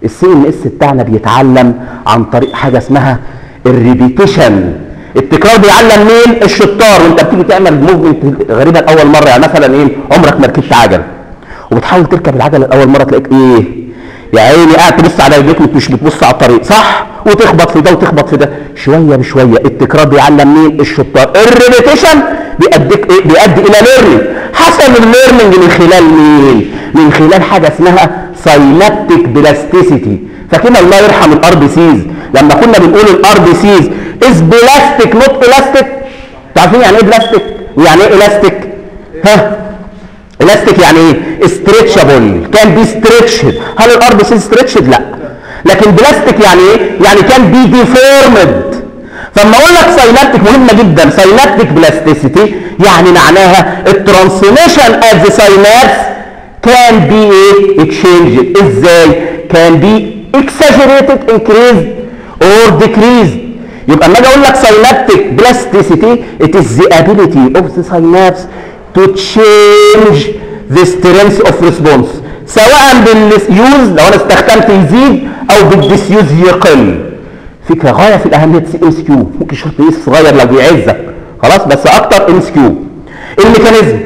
السي ان اس بتاعنا بيتعلم عن طريق حاجه اسمها الريبيتيشن التكرار بيعلم مين الشطار وانت بتيجي تعمل موفمنت غريبه لاول مره يعني مثلا ايه عمرك ما ركبت عجل وبتحاول تركب العجله لاول مره تلاقيك ايه يا عيني قاعد تبص على رجليك مش بتبص على الطريق صح وتخبط في ده وتخبط في ده شويه بشويه التكرار بيعلم مين الشطار الريبيتيشن بيأديك ايه بيؤدي الى ليرنينج حصل الليرنينج من خلال مين من خلال حاجه اسمها ساينابتيك بلاستيسيتي فاكرين الله يرحم الار بي سيز لما كنا بنقول الار بي سيز از بلاستيك نوت الاستيك عارفين يعني ايه بلاستيك ويعني ايه الاستيك ها الاستيك يعني ايه ستريتشابل كان بي ستريتشد هل الار بي سي ستريتشد لا لكن بلاستيك يعني ايه يعني كان بي ديفورمد فلما اقول لك ساينابتيك مهمه جدا ساينابتيك بلاستيسيتي يعني معناها الترانسفورميشن ات ذا ساينابس كان بي ايه اكشينج ازاي كان بي اكساجريتد انكريز اور ديكريز يبقى اما اجي اقول لك ساينابتيك بلاستيسيتي it is the ability of the synapse to change the strength of response سواء باليوز لو انا استخدمت يزيد او بالديسيوز يقل فكره غايه في الاهميه سي ام اس كيو ممكن شرط ايه صغير لو بيعزك خلاص بس اكتر ام اس كيو الميكانيزم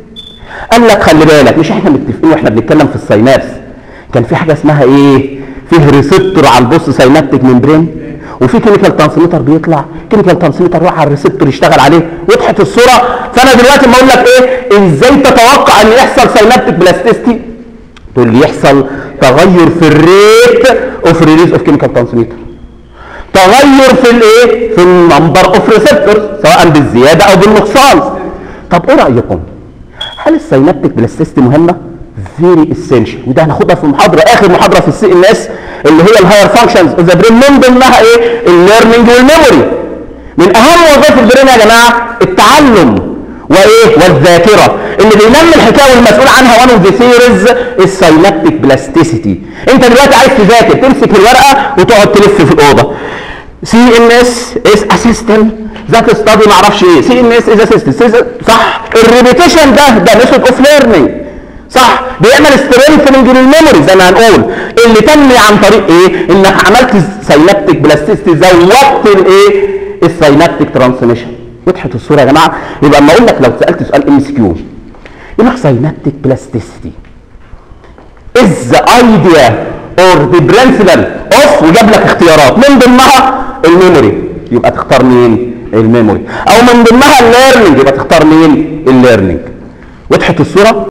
قال لك خلي بالك مش احنا متفقين واحنا بنتكلم في الساينابس كان في حاجه اسمها ايه فيه ريسبتور على البوست ساينابتيك ممبرين وفي كيميكال ترانسميتر بيطلع كيميكال ترانسميتر يروح على الريسبتور يشتغل عليه وضحت الصوره فانا دلوقتي ما اقول لك ايه ازاي تتوقع ان يحصل ساينابتيك بلاستيستي تقول لي يحصل تغير في الريت اوف ريليز اوف كيميكال ترانسميتر تغير في الايه في النمبر اوف ريسبتورز سواء بالزياده او بالنقصان طب ايه رايكم هل الساينابتيك بلاستيستي مهمه فيري اسينشال وده هناخدها في محاضره اخر محاضره في السي ان اس اللي هي الهاير فانكشنز اوف ذا برين من ضمنها ايه الليرنينج والميموري من اهم وظائف البرين يا جماعه التعلم وايه والذاكره اللي بينمي الحكايه والمسؤول عنها وان اوف ذا ثيوريز الساينابتيك بلاستيسيتي انت دلوقتي عايز تذاكر تمسك الورقه وتقعد تلف في الاوضه سي ان اس از ا سيستم ذات ستادي ما اعرفش ايه سي ان اس از ا سيستم صح الريبيتيشن ده ده ميثود اوف ليرنينج صح بيعمل سترينثنج للميموري زي ما هنقول اللي تنمي عن طريق ايه انك عملت ساينابتيك بلاستيستي زودت الايه الساينابتيك ترانسميشن وضحت الصوره يا جماعه يبقى اما اقول لك لو سالت سؤال ام اس كيو يقول لك ساينابتيك بلاستيستي از ذا ايديا اور ذا برنسبل اوف وجاب لك اختيارات من ضمنها الميموري يبقى تختار مين الميموري او من ضمنها الليرنينج يبقى تختار مين الليرنينج وضحت الصوره